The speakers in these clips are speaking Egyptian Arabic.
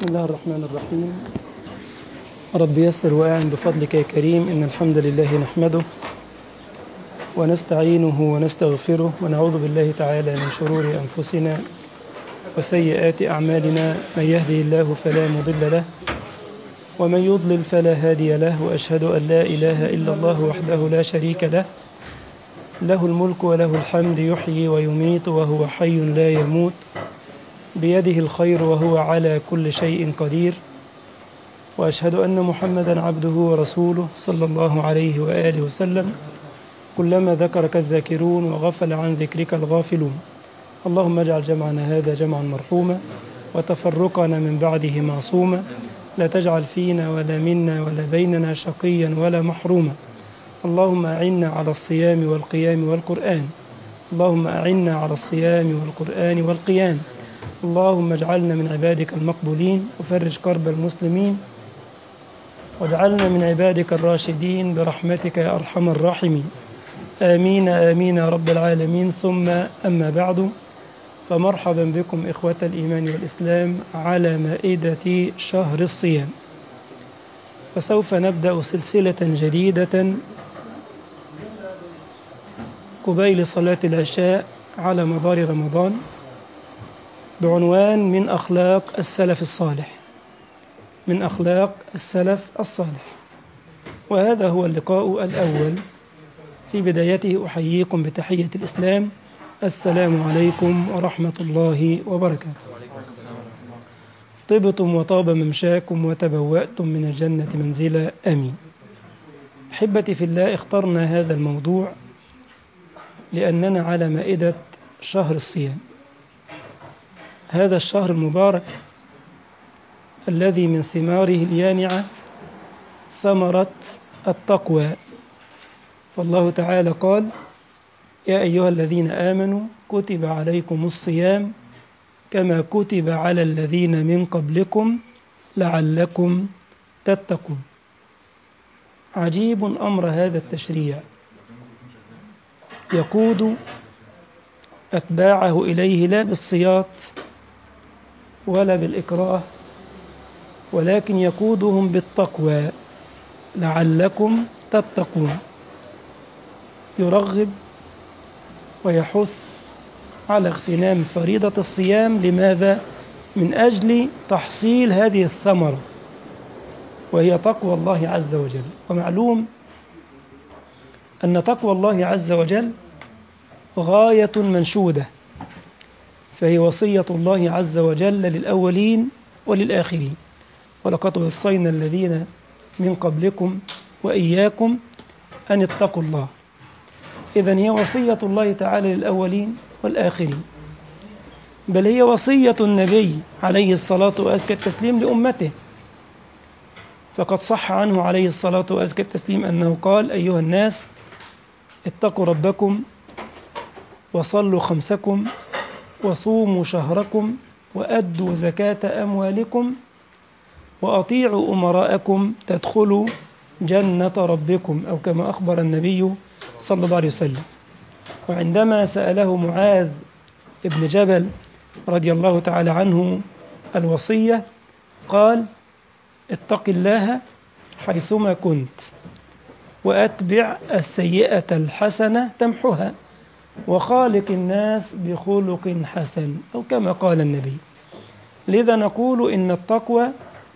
بسم الله الرحمن الرحيم رب يسر وأعن بفضلك يا كريم إن الحمد لله نحمده ونستعينه ونستغفره ونعوذ بالله تعالى من شرور أنفسنا وسيئات أعمالنا من يهدي الله فلا مضل له ومن يضلل فلا هادي له وأشهد أن لا إله إلا الله وحده لا شريك له له الملك وله الحمد يحيي ويميت وهو حي لا يموت بيده الخير وهو على كل شيء قدير واشهد ان محمدا عبده ورسوله صلى الله عليه واله وسلم كلما ذكرك الذاكرون وغفل عن ذكرك الغافلون اللهم اجعل جمعنا هذا جمعا مرحوما وتفرقنا من بعده معصوما لا تجعل فينا ولا منا ولا بيننا شقيا ولا محروما اللهم اعنا على الصيام والقيام والقران اللهم اعنا على الصيام والقران والقيام اللهم اجعلنا من عبادك المقبولين وفرج كرب المسلمين واجعلنا من عبادك الراشدين برحمتك يا ارحم الراحمين امين امين يا رب العالمين ثم اما بعد فمرحبا بكم اخوه الايمان والاسلام على مائده شهر الصيام فسوف نبدا سلسله جديده قبيل صلاه العشاء على مدار رمضان بعنوان من أخلاق السلف الصالح من أخلاق السلف الصالح وهذا هو اللقاء الأول في بدايته أحييكم بتحية الإسلام السلام عليكم ورحمة الله وبركاته طبتم وطاب ممشاكم وتبوأتم من الجنة منزلا آمين أحبتي في الله اخترنا هذا الموضوع لأننا على مائدة شهر الصيام هذا الشهر المبارك الذي من ثماره اليانعة ثمرة التقوى فالله تعالى قال يا أيها الذين آمنوا كتب عليكم الصيام كما كتب على الذين من قبلكم لعلكم تتقون عجيب أمر هذا التشريع يقود أتباعه إليه لا بالصياط ولا بالإكراه ولكن يقودهم بالتقوى لعلكم تتقون يرغب ويحث على اغتنام فريضة الصيام لماذا؟ من أجل تحصيل هذه الثمرة وهي تقوى الله عز وجل ومعلوم أن تقوى الله عز وجل غاية منشودة فهي وصية الله عز وجل للأولين وللآخرين ولقد وصينا الذين من قبلكم وإياكم أن اتقوا الله إذا هي وصية الله تعالى للأولين والآخرين بل هي وصية النبي عليه الصلاة وأزكى التسليم لأمته فقد صح عنه عليه الصلاة وأزكى التسليم أنه قال أيها الناس اتقوا ربكم وصلوا خمسكم وصوموا شهركم وأدوا زكاة أموالكم وأطيعوا أمراءكم تدخلوا جنة ربكم أو كما أخبر النبي صلى الله عليه وسلم وعندما سأله معاذ ابن جبل رضي الله تعالى عنه الوصية قال اتق الله حيثما كنت وأتبع السيئة الحسنة تمحها وخالق الناس بخلق حسن أو كما قال النبي لذا نقول إن التقوى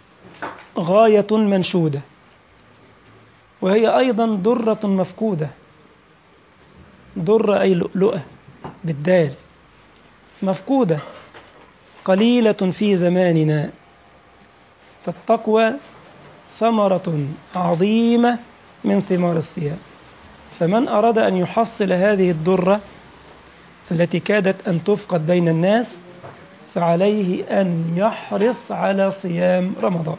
غاية منشودة وهي أيضا درة مفقودة درة أي لؤلؤة بالدال مفقودة قليلة في زماننا فالتقوى ثمرة عظيمة من ثمار الصيام فمن أراد أن يحصل هذه الدرة التي كادت أن تفقد بين الناس فعليه أن يحرص على صيام رمضان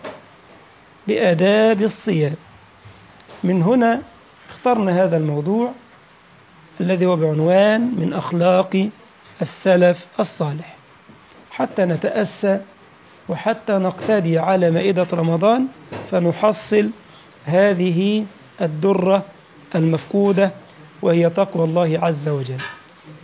بآداب الصيام من هنا اخترنا هذا الموضوع الذي هو بعنوان من أخلاق السلف الصالح حتى نتأسى وحتى نقتدي على مائدة رمضان فنحصل هذه الدرة المفقودة وهي تقوى الله عز وجل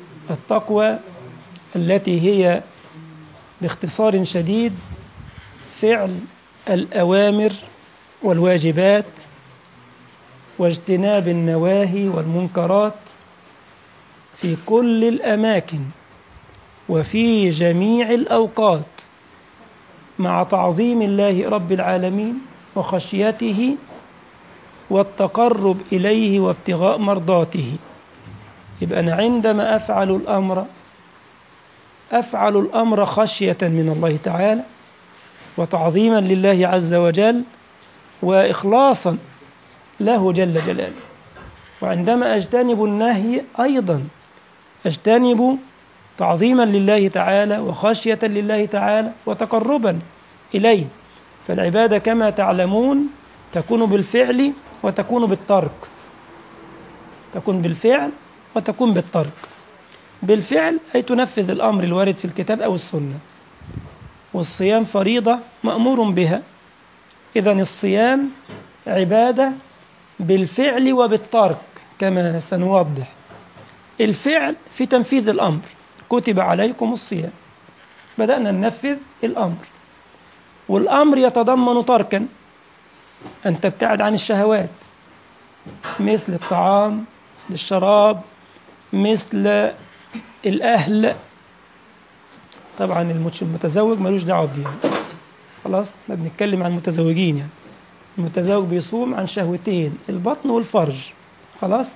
التقوى التي هي باختصار شديد فعل الأوامر والواجبات واجتناب النواهي والمنكرات في كل الأماكن وفي جميع الأوقات مع تعظيم الله رب العالمين وخشيته والتقرب إليه وابتغاء مرضاته يبقى أنا عندما أفعل الأمر أفعل الأمر خشية من الله تعالى وتعظيما لله عز وجل وإخلاصا له جل جلاله وعندما أجتنب النهي أيضا أجتنب تعظيما لله تعالى وخشية لله تعالى وتقربا إليه فالعبادة كما تعلمون تكون بالفعل وتكون بالترك تكون بالفعل وتكون بالترك بالفعل أي تنفذ الأمر الوارد في الكتاب أو السنة والصيام فريضة مأمور بها إذا الصيام عبادة بالفعل وبالترك كما سنوضح الفعل في تنفيذ الأمر كتب عليكم الصيام بدأنا ننفذ الأمر والأمر يتضمن تركا أن تبتعد عن الشهوات مثل الطعام مثل الشراب مثل الأهل طبعا المتزوج ملوش دعوة بيها خلاص ما بنتكلم عن المتزوجين يعني المتزوج بيصوم عن شهوتين البطن والفرج خلاص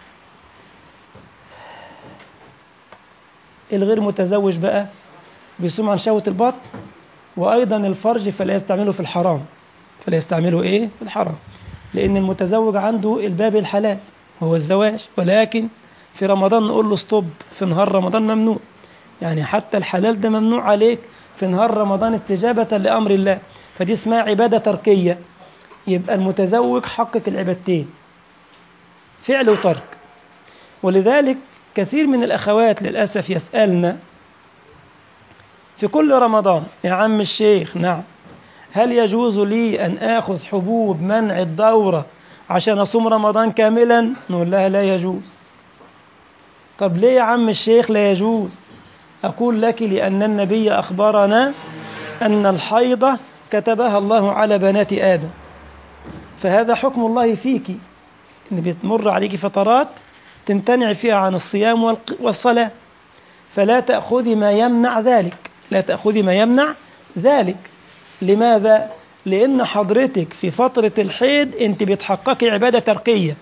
الغير متزوج بقى بيصوم عن شهوة البطن وأيضا الفرج فلا يستعمله في الحرام فلا يستعمله إيه في الحرام لأن المتزوج عنده الباب الحلال وهو الزواج ولكن في رمضان نقول له ستوب في نهار رمضان ممنوع يعني حتى الحلال ده ممنوع عليك في نهار رمضان استجابة لأمر الله فدي اسمها عبادة تركية يبقى المتزوج حقق العبادتين فعل وترك ولذلك كثير من الأخوات للأسف يسألنا في كل رمضان يا عم الشيخ نعم هل يجوز لي أن آخذ حبوب منع الدورة عشان أصوم رمضان كاملا نقول لها لا يجوز طب ليه يا عم الشيخ لا يجوز أقول لك لأن النبي أخبرنا أن الحيضة كتبها الله على بنات آدم فهذا حكم الله فيك إن بتمر عليك فترات تمتنع فيها عن الصيام والصلاة فلا تأخذي ما يمنع ذلك لا تأخذي ما يمنع ذلك لماذا؟ لأن حضرتك في فترة الحيض أنت بتحققي عبادة تركية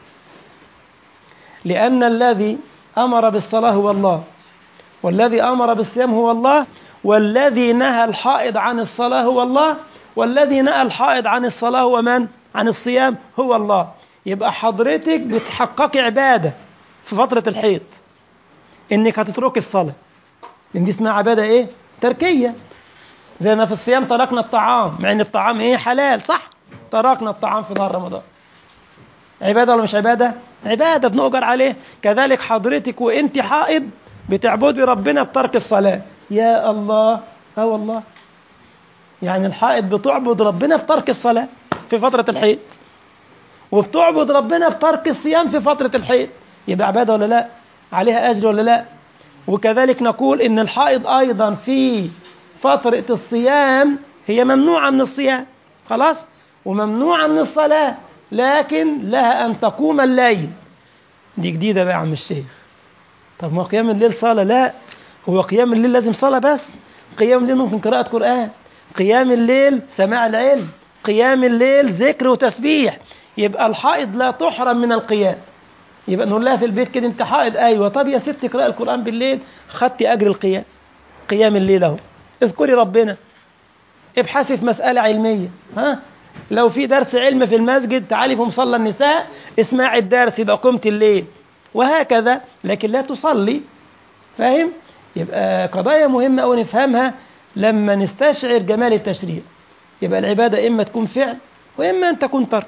لأن الذي أمر بالصلاة هو الله والذي أمر بالصيام هو الله والذي نهى الحائض عن الصلاة هو الله والذي نهى الحائض عن الصلاة هو من؟ عن الصيام هو الله يبقى حضرتك بتحققي عبادة في فترة الحيض إنك هتتركي الصلاة لأن دي اسمها عبادة إيه؟ تركية زي ما في الصيام تركنا الطعام مع إن الطعام إيه؟ حلال صح؟ تركنا الطعام في نهار رمضان عبادة ولا مش عبادة؟ عبادة بنؤجر عليه كذلك حضرتك وإنت حائض بتعبدي ربنا بترك الصلاة يا الله اه والله يعني الحائض بتعبد ربنا في ترك الصلاة في فترة الحيض وبتعبد ربنا في ترك الصيام في فترة الحيض يبقى عبادة ولا لا عليها أجر ولا لا وكذلك نقول إن الحائض أيضا في فترة الصيام هي ممنوعة من الصيام خلاص وممنوعة من الصلاة لكن لها أن تقوم الليل دي جديدة بقى يا عم الشيخ طب ما قيام الليل صلاة لا هو قيام الليل لازم صلاة بس قيام الليل ممكن قراءة قرآن قيام الليل سماع العلم قيام الليل ذكر وتسبيح يبقى الحائض لا تحرم من القيام يبقى نقول لها في البيت كده انت حائض ايوه طب يا ست اقرأ القرآن بالليل خدتي اجر القيام قيام الليل اهو اذكري ربنا ابحثي في مسألة علمية ها لو في درس علم في المسجد تعالي في مصلى النساء اسمعي الدرس يبقى قمت الليل وهكذا لكن لا تصلي فاهم يبقى قضايا مهمة أو نفهمها لما نستشعر جمال التشريع يبقى العبادة إما تكون فعل وإما أن تكون ترك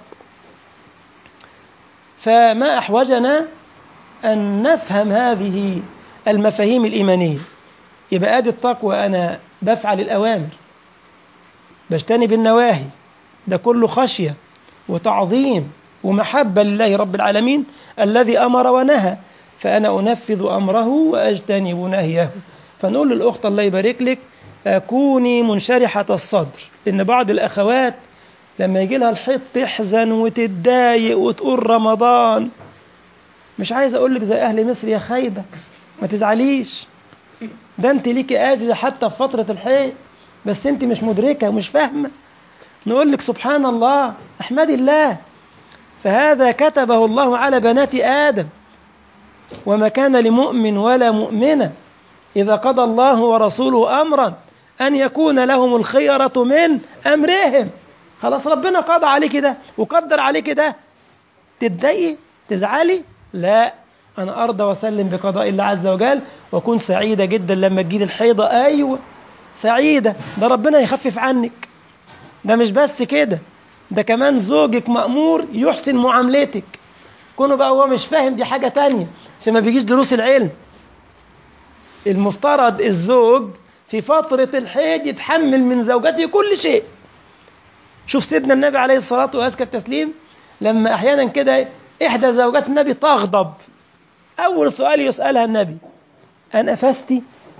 فما أحوجنا أن نفهم هذه المفاهيم الإيمانية يبقى آدي التقوى أنا بفعل الأوامر بجتنب النواهي ده كله خشية وتعظيم ومحبة لله رب العالمين الذي أمر ونهى فأنا أنفذ أمره وأجتنب نهيه فنقول للأخت الله يبارك لك كوني منشرحة الصدر إن بعض الأخوات لما يجي لها الحيض تحزن وتتضايق وتقول رمضان مش عايز أقول لك زي أهل مصر يا خايبة ما تزعليش ده أنت ليكي أجر حتى في فترة الحيض بس أنت مش مدركة ومش فاهمة نقول لك سبحان الله أحمد الله فهذا كتبه الله على بنات آدم وما كان لمؤمن ولا مؤمنة إذا قضى الله ورسوله أمرا أن يكون لهم الخيرة من أمرهم خلاص ربنا قضى عليك ده وقدر عليك ده تتضايقي تزعلي لا أنا أرضى وأسلم بقضاء الله عز وجل وأكون سعيدة جدا لما تجيلي الحيضة أيوة سعيدة ده ربنا يخفف عنك ده مش بس كده ده كمان زوجك مأمور يحسن معاملتك كونه بقى هو مش فاهم دي حاجة تانية عشان ما بيجيش دروس العلم المفترض الزوج في فترة الحيض يتحمل من زوجته كل شيء شوف سيدنا النبي عليه الصلاة وأزكى التسليم لما أحيانا كده إحدى زوجات النبي تغضب أول سؤال يسألها النبي أنا فستي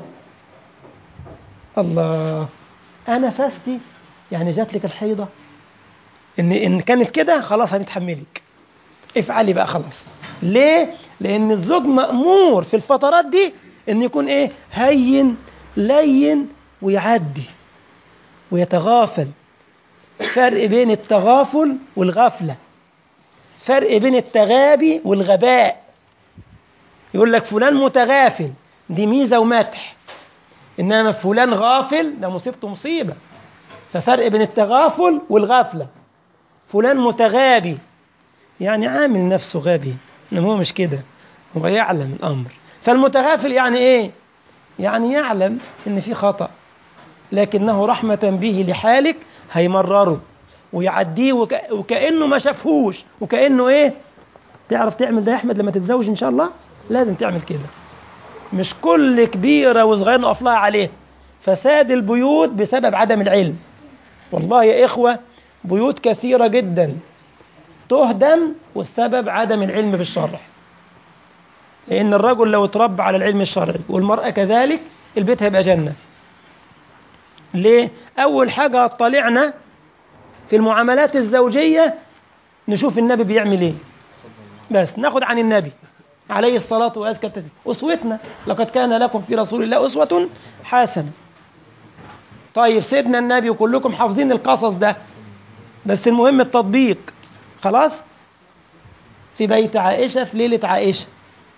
الله أنا فستي يعني جات لك الحيضة إن إن كانت كده خلاص هنتحملك افعلي بقى خلاص ليه؟ لأن الزوج مأمور في الفترات دي إن يكون إيه؟ هين لين ويعدي ويتغافل فرق بين التغافل والغفلة فرق بين التغابي والغباء يقول لك فلان متغافل دي ميزة ومدح إنما فلان غافل ده مصيبته مصيبة ففرق بين التغافل والغفلة فلان متغابي يعني عامل نفسه غبي إنما هو مش كده هو يعلم الأمر فالمتغافل يعني إيه؟ يعني يعلم إن في خطأ لكنه رحمة به لحالك هيمرره ويعديه وك... وكأنه ما شافهوش وكأنه إيه؟ تعرف تعمل ده يا أحمد لما تتزوج إن شاء الله؟ لازم تعمل كده مش كل كبيرة وصغيرة نقف لها عليه فساد البيوت بسبب عدم العلم والله يا إخوة بيوت كثيرة جدا تهدم والسبب عدم العلم بالشرع لأن الرجل لو اتربى على العلم الشرعي والمرأة كذلك البيت هيبقى جنة ليه؟ أول حاجة طلعنا في المعاملات الزوجية نشوف النبي بيعمل ايه بس ناخد عن النبي عليه الصلاة وأزكى التسليم أسوتنا لقد كان لكم في رسول الله أسوة حسنة طيب سيدنا النبي وكلكم حافظين القصص ده بس المهم التطبيق خلاص في بيت عائشة في ليلة عائشة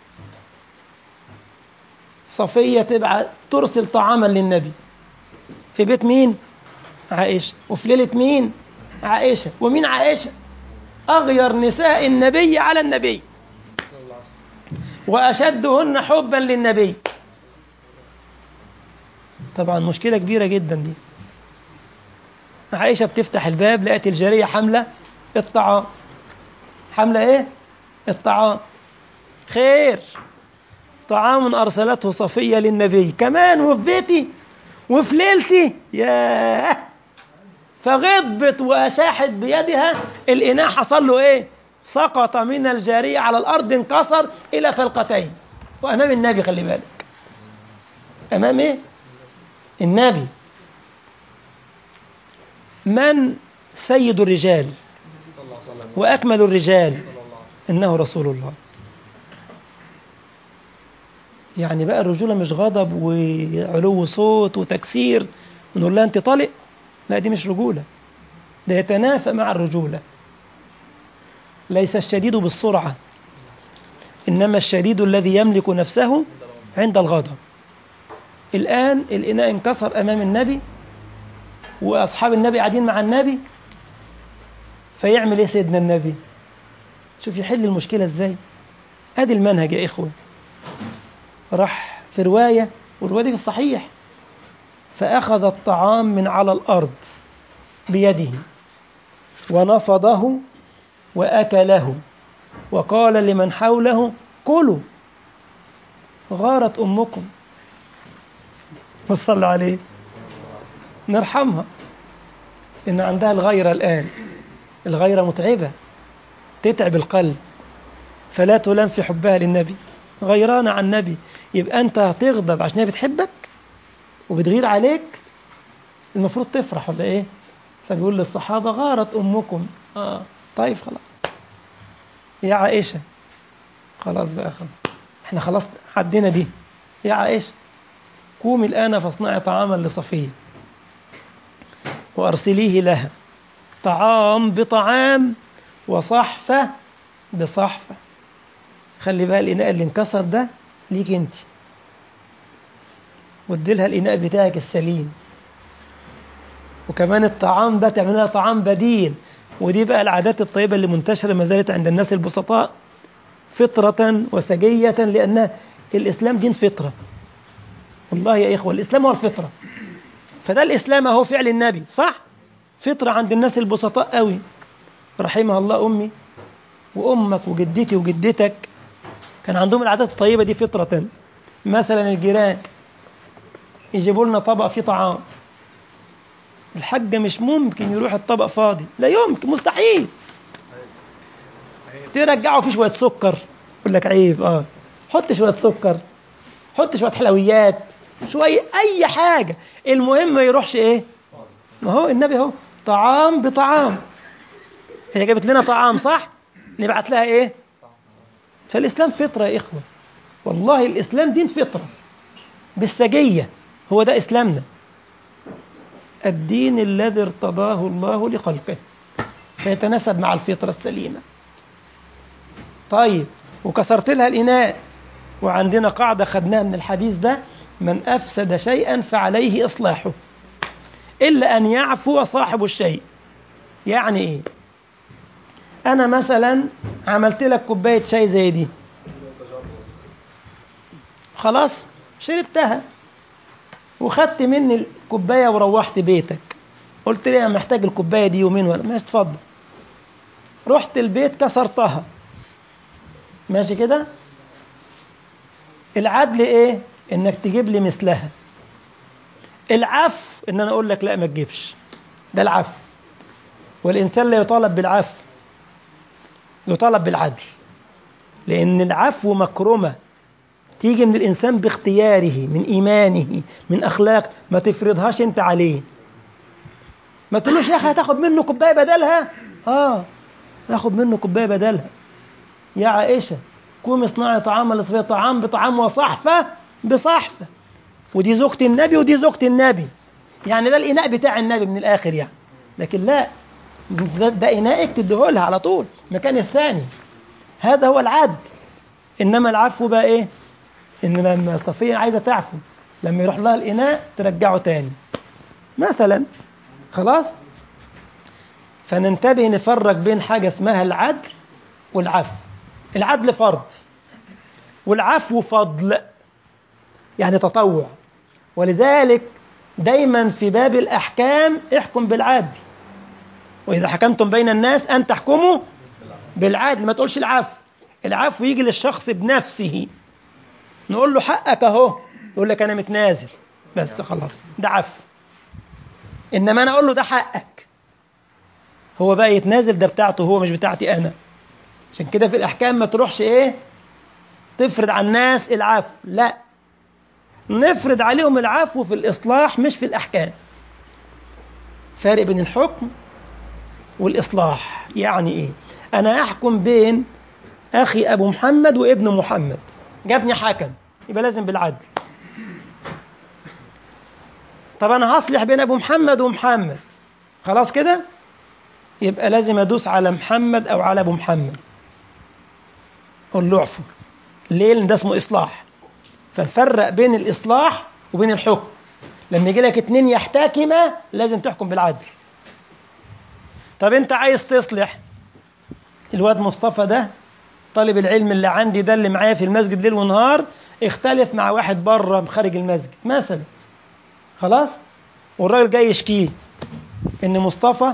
صفية تبعت ترسل طعاما للنبي في بيت مين؟ عائشة وفي ليلة مين؟ عائشة ومين عائشة؟ أغير نساء النبي على النبي وأشدهن حبا للنبي طبعا مشكلة كبيرة جدا دي عائشة بتفتح الباب لقت الجارية حاملة الطعام حاملة ايه؟ الطعام خير طعام أرسلته صفية للنبي كمان وفي بيتي وفي ليلتي ياه فغضبت وأشاحت بيدها الإناء حصل له إيه؟ سقط من الجارية على الأرض انكسر إلى فلقتين وأمام النبي خلي بالك أمام إيه؟ النبي من سيد الرجال وأكمل الرجال إنه رسول الله يعني بقى الرجولة مش غضب وعلو صوت وتكسير ونقول لها أنت طالق لا دي مش رجولة ده يتنافى مع الرجولة ليس الشديد بالسرعة إنما الشديد الذي يملك نفسه عند الغضب الآن الإناء انكسر أمام النبي وأصحاب النبي قاعدين مع النبي فيعمل إيه سيدنا النبي شوف يحل المشكلة إزاي أدي المنهج يا إخوة راح في رواية والرواية دي في الصحيح فأخذ الطعام من على الأرض بيده ونفضه وأكله وقال لمن حوله كلوا غارت أمكم صلى عليه نرحمها إن عندها الغيرة الآن الغيرة متعبة تتعب القلب فلا تلام في حبها للنبي غيرانة عن النبي يبقى أنت هتغضب عشان هي بتحبك وبتغير عليك المفروض تفرح ولا ايه فبيقول للصحابة غارت أمكم آه طيب خلاص يا عائشة خلاص بقى خلاص احنا خلاص عدينا دي يا عائشة قومي الآن فاصنعي طعاما لصفية وأرسليه لها طعام بطعام وصحفة بصحفة خلي بقى الإناء اللي انكسر ده ليك انت واديلها الإناء بتاعك السليم وكمان الطعام ده تعمل لها طعام بديل ودي بقى العادات الطيبة اللي منتشرة ما زالت عند الناس البسطاء فطرة وسجية لأن الإسلام دين فطرة والله يا إخوة الإسلام هو الفطرة فده الإسلام هو فعل النبي صح؟ فطرة عند الناس البسطاء قوي رحمها الله أمي وأمك وجدتي وجدتك كان عندهم العادات الطيبة دي فطرة مثلا الجيران يجيبوا لنا طبق فيه طعام الحاجة مش ممكن يروح الطبق فاضي لا يمكن مستحيل ترجعوا فيه شوية سكر يقول لك عيب اه حط شوية سكر حط شوية حلويات شوية أي حاجة المهم ما يروحش إيه ما هو النبي هو طعام بطعام هي جابت لنا طعام صح نبعت لها إيه فالإسلام فطرة يا إخوة والله الإسلام دين فطرة بالسجية هو ده إسلامنا الدين الذي ارتضاه الله لخلقه فيتناسب مع الفطرة السليمة طيب وكسرت لها الإناء وعندنا قاعدة خدناها من الحديث ده من أفسد شيئا فعليه إصلاحه إلا أن يعفو صاحب الشيء يعني إيه أنا مثلا عملت لك كوباية شاي زي دي خلاص شربتها وخدت مني الكوباية وروحت بيتك قلت لي أنا محتاج الكوباية دي يومين ولا ماشي اتفضل رحت البيت كسرتها ماشي كده العدل ايه انك تجيب لي مثلها العفو ان انا اقول لك لا ما تجيبش ده العفو والانسان لا يطالب بالعفو يطالب بالعدل لان العفو مكرمه تيجي من الانسان باختياره من ايمانه من اخلاق ما تفرضهاش انت عليه ما تقولوش يا اخي هتاخد منه كوبايه بدلها اه تاخد منه كوبايه بدلها يا عائشه قومي اصنعي طعاما لصفيه طعام بطعام وصحفه بصحفه ودي زوجة النبي ودي زوجة النبي يعني ده الإناء بتاع النبي من الآخر يعني لكن لا ده, ده إناءك تديه على طول مكان الثاني هذا هو العدل إنما العفو بقى إيه إن لما صفية عايزة تعفو لما يروح لها الإناء ترجعه تاني مثلا خلاص فننتبه نفرق بين حاجة اسمها العدل والعفو العدل فرض والعفو فضل يعني تطوع ولذلك دايما في باب الأحكام احكم بالعدل وإذا حكمتم بين الناس أن تحكموا بالعدل ما تقولش العفو العفو يجي للشخص بنفسه نقول له حقك أهو يقول لك أنا متنازل بس خلاص ده عفو إنما أنا أقول له ده حقك هو بقى يتنازل ده بتاعته هو مش بتاعتي أنا عشان كده في الأحكام ما تروحش إيه تفرض على الناس العفو لا نفرض عليهم العفو في الإصلاح مش في الأحكام فارق بين الحكم والإصلاح يعني إيه أنا أحكم بين أخي أبو محمد وابن محمد جابني حكم يبقى لازم بالعدل طب أنا هصلح بين أبو محمد ومحمد خلاص كده يبقى لازم أدوس على محمد أو على أبو محمد أقول له اعفو ليه لأن ده اسمه إصلاح فنفرق بين الإصلاح وبين الحكم لما يجي لك اتنين يحتكما لازم تحكم بالعدل طب انت عايز تصلح الواد مصطفى ده طالب العلم اللي عندي ده اللي معايا في المسجد ليل ونهار اختلف مع واحد بره خارج المسجد مثلا خلاص والراجل جاي يشكيه ان مصطفى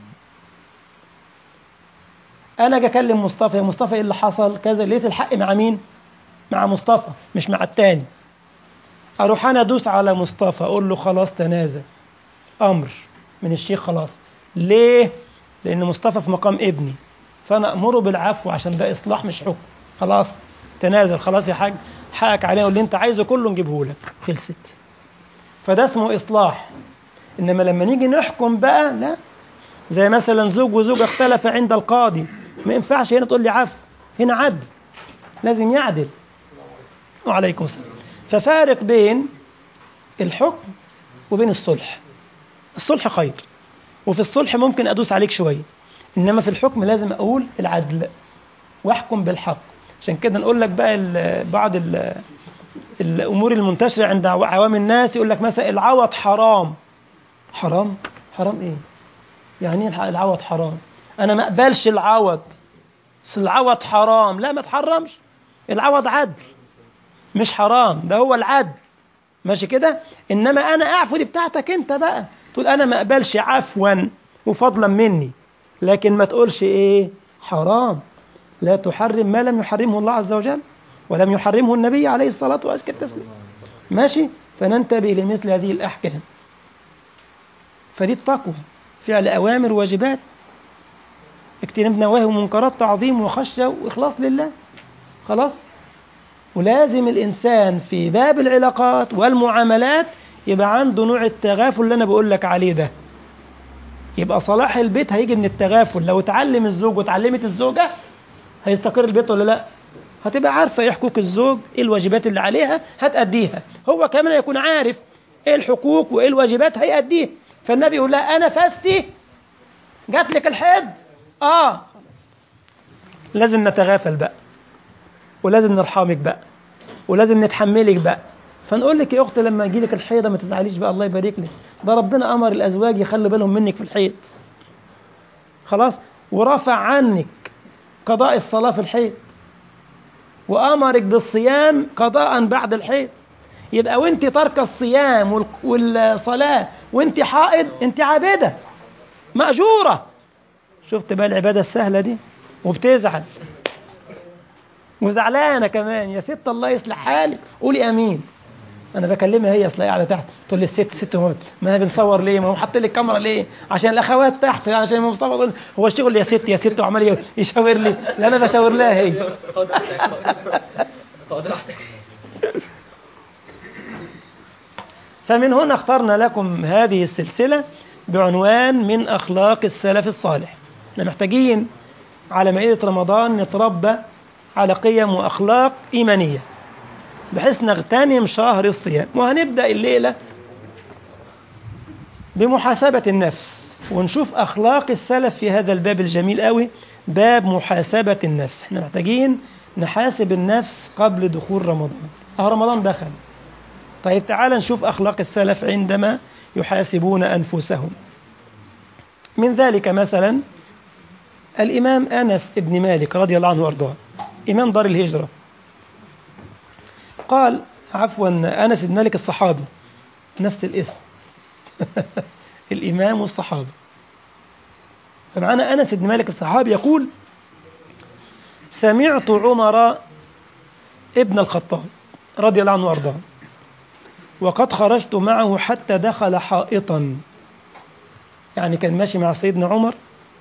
انا اجي اكلم مصطفى يا مصطفى ايه اللي حصل كذا لقيت الحق مع مين مع مصطفى مش مع التاني اروح انا ادوس على مصطفى اقول له خلاص تنازل امر من الشيخ خلاص ليه لان مصطفى في مقام ابني فانا امره بالعفو عشان ده اصلاح مش حكم خلاص تنازل خلاص يا حاج حقك عليه واللي انت عايزه كله نجيبه لك خلصت فده اسمه اصلاح إنما لما نيجي نحكم بقى لا زي مثلا زوج وزوجة اختلف عند القاضي ما ينفعش هنا تقول لي عفو هنا عدل لازم يعدل وعليكم السلام ففارق بين الحكم وبين الصلح الصلح خير وفي الصلح ممكن أدوس عليك شوية إنما في الحكم لازم أقول العدل واحكم بالحق عشان كده نقول لك بقى ال بعض ال الأمور المنتشرة عند عوام الناس يقول لك مثلا العوض حرام حرام حرام إيه يعني ايه العوض حرام أنا ما أقبلش العوض بس العوض حرام لا ما تحرمش العوض عدل مش حرام ده هو العدل ماشي كده انما انا اعفو دي بتاعتك انت بقى تقول انا ما اقبلش عفوا وفضلا مني لكن ما تقولش ايه حرام لا تحرم ما لم يحرمه الله عز وجل ولم يحرمه النبي عليه الصلاة وأزكى التسليم ماشي فننتبه لمثل هذه الأحكام فدي التقوى فعل أوامر واجبات اجتناب نواهي ومنكرات تعظيم وخشية وإخلاص لله خلاص ولازم الإنسان في باب العلاقات والمعاملات يبقى عنده نوع التغافل اللي أنا بقول لك عليه ده يبقى صلاح البيت هيجي من التغافل لو اتعلم الزوج وتعلمت الزوجة هيستقر البيت ولا لا هتبقى عارفة ايه حقوق الزوج ايه الواجبات اللي عليها هتأديها هو كمان يكون عارف ايه الحقوق وايه الواجبات هيأديها فالنبي يقول لها انا فاستي جات لك الحيض اه لازم نتغافل بقى ولازم نرحمك بقى ولازم نتحملك بقى فنقول لك يا اخت لما يجي لك الحيضه ما تزعليش بقى الله يبارك لك ده ربنا امر الازواج يخلوا بالهم منك في الحيض خلاص ورفع عنك قضاء الصلاه في الحيض وامرك بالصيام قضاء بعد الحيض يبقى وانت ترك الصيام والصلاه وانت حائض انت عابده ماجوره شفت بقى العباده السهله دي وبتزعل وزعلانه كمان يا ست الله يصلح حالك قولي امين انا بكلمها هي اصل قاعده تحت تقول لي الست ست موت ما بنصور ليه ما هو حاط لي الكاميرا ليه عشان الاخوات تحت عشان ما مصور هو الشغل يا ست يا ست وعمال يشاور لي لا انا بشاور لها هي فمن هنا اخترنا لكم هذه السلسله بعنوان من اخلاق السلف الصالح احنا محتاجين على مائده رمضان نتربى على قيم واخلاق ايمانيه بحيث نغتنم شهر الصيام وهنبدأ الليلة بمحاسبة النفس ونشوف أخلاق السلف في هذا الباب الجميل قوي باب محاسبة النفس احنا محتاجين نحاسب النفس قبل دخول رمضان اه رمضان دخل طيب تعال نشوف أخلاق السلف عندما يحاسبون أنفسهم من ذلك مثلا الإمام أنس بن مالك رضي الله عنه وأرضاه إمام دار الهجرة قال عفوا أنس بن مالك الصحابي نفس الاسم الإمام والصحابي فمعنا أنس بن مالك الصحابي يقول سمعت عمر ابن الخطاب رضي الله عنه وأرضاه وقد خرجت معه حتى دخل حائطا يعني كان ماشي مع سيدنا عمر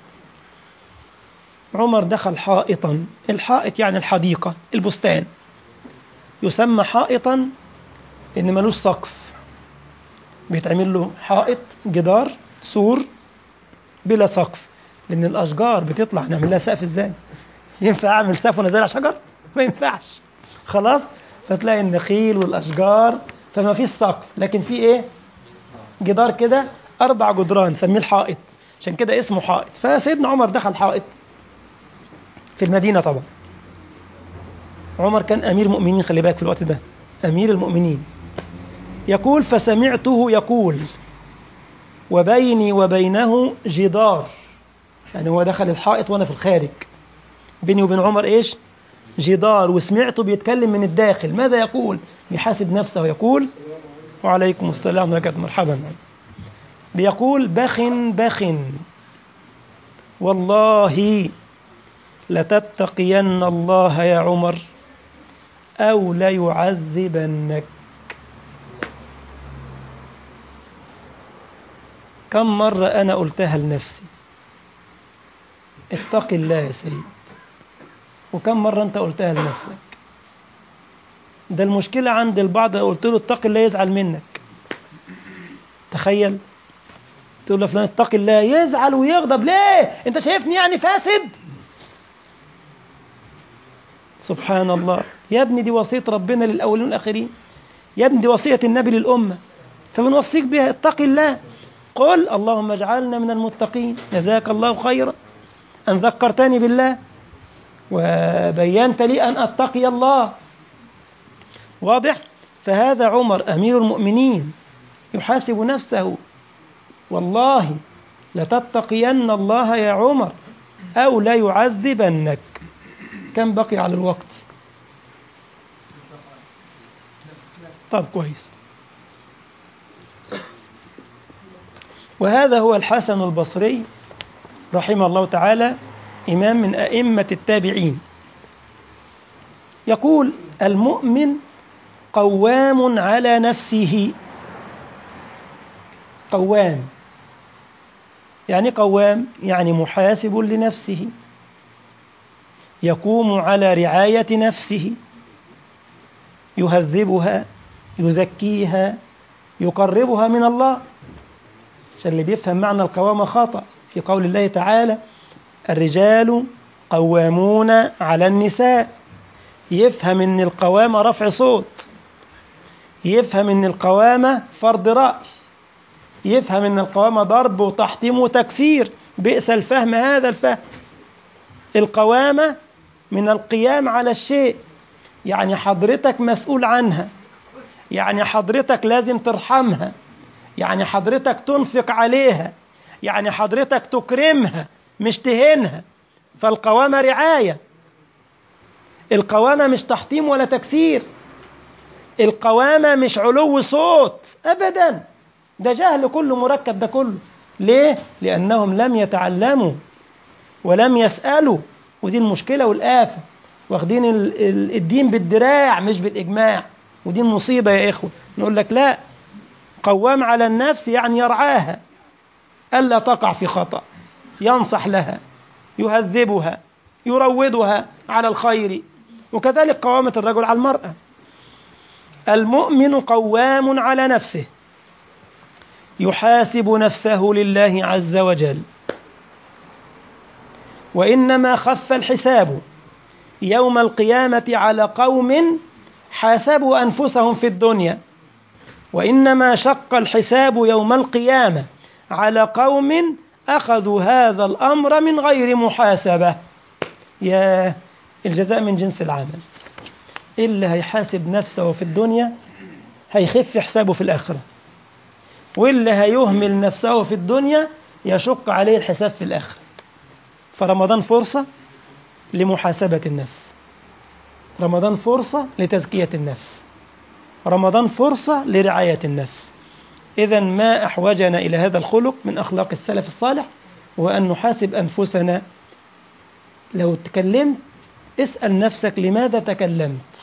عمر دخل حائطا الحائط يعني الحديقة البستان يسمى حائطا لأن ملوش سقف بيتعمل له حائط جدار سور بلا سقف لأن الأشجار بتطلع نعمل لها سقف إزاي؟ ينفع أعمل سقف وأنا زارع شجر؟ ما ينفعش خلاص؟ فتلاقي النخيل والأشجار فما فيش سقف لكن في إيه؟ جدار كده أربع جدران نسميه الحائط عشان كده اسمه حائط فسيدنا عمر دخل حائط في المدينة طبعا عمر كان أمير مؤمنين خلي بالك في الوقت ده أمير المؤمنين يقول فسمعته يقول وبيني وبينه جدار يعني هو دخل الحائط وأنا في الخارج بيني وبين عمر إيش جدار وسمعته بيتكلم من الداخل ماذا يقول بيحاسب نفسه ويقول وعليكم السلام ورحمة مرحبا بيقول بخ بخ والله لتتقين الله يا عمر أو ليعذبنك كم مرة أنا قلتها لنفسي اتق الله يا سيد وكم مرة أنت قلتها لنفسك ده المشكلة عند البعض قلت له اتق الله يزعل منك تخيل تقول له فلان اتق الله يزعل ويغضب ليه انت شايفني يعني فاسد سبحان الله يا ابني دي وصية ربنا للأولين والآخرين يا ابني دي وصية النبي للأمة فبنوصيك بها اتق الله قل اللهم اجعلنا من المتقين جزاك الله خيرا أن ذكرتني بالله وبينت لي أن أتقي الله واضح فهذا عمر أمير المؤمنين يحاسب نفسه والله لتتقين الله يا عمر أو لا يعذبنك كم بقي على الوقت طب كويس وهذا هو الحسن البصري رحمه الله تعالى إمام من أئمة التابعين يقول المؤمن قوام على نفسه قوام يعني قوام يعني محاسب لنفسه يقوم على رعاية نفسه يهذبها يزكيها يقربها من الله عشان اللي بيفهم معنى القوامة خطأ في قول الله تعالى الرجال قوامون على النساء يفهم ان القوامة رفع صوت يفهم ان القوامة فرض رأي يفهم ان القوامة ضرب وتحطيم وتكسير بئس الفهم هذا الفهم القوامة من القيام على الشيء يعني حضرتك مسؤول عنها يعني حضرتك لازم ترحمها يعني حضرتك تنفق عليها يعني حضرتك تكرمها مش تهينها فالقوامة رعاية القوامة مش تحطيم ولا تكسير القوامة مش علو صوت أبدا ده جهل كله مركب ده كله ليه؟ لأنهم لم يتعلموا ولم يسألوا ودي المشكلة والآفة واخدين الدين بالدراع مش بالإجماع ودي المصيبة يا إخوة نقول لك لا قوام على النفس يعني يرعاها ألا تقع في خطأ ينصح لها يهذبها يروضها على الخير وكذلك قوامة الرجل على المرأة المؤمن قوام على نفسه يحاسب نفسه لله عز وجل وإنما خف الحساب يوم القيامة على قوم حاسبوا أنفسهم في الدنيا وإنما شق الحساب يوم القيامة على قوم أخذوا هذا الأمر من غير محاسبة يا الجزاء من جنس العمل اللي هيحاسب نفسه في الدنيا هيخف حسابه في الآخرة واللي هيهمل نفسه في الدنيا يشق عليه الحساب في الآخرة فرمضان فرصة لمحاسبة النفس رمضان فرصة لتزكية النفس رمضان فرصة لرعاية النفس إذا ما أحوجنا إلى هذا الخلق من أخلاق السلف الصالح وأن نحاسب أنفسنا لو تكلمت اسأل نفسك لماذا تكلمت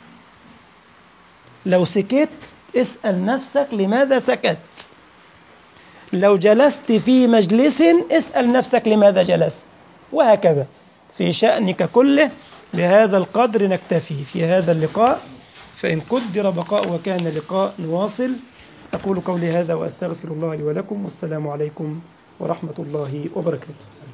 لو سكت اسأل نفسك لماذا سكت لو جلست في مجلس اسأل نفسك لماذا جلست وهكذا في شأنك كله بهذا القدر نكتفي في هذا اللقاء فإن قدر بقاء وكان لقاء نواصل أقول قولي هذا وأستغفر الله لي ولكم والسلام عليكم ورحمة الله وبركاته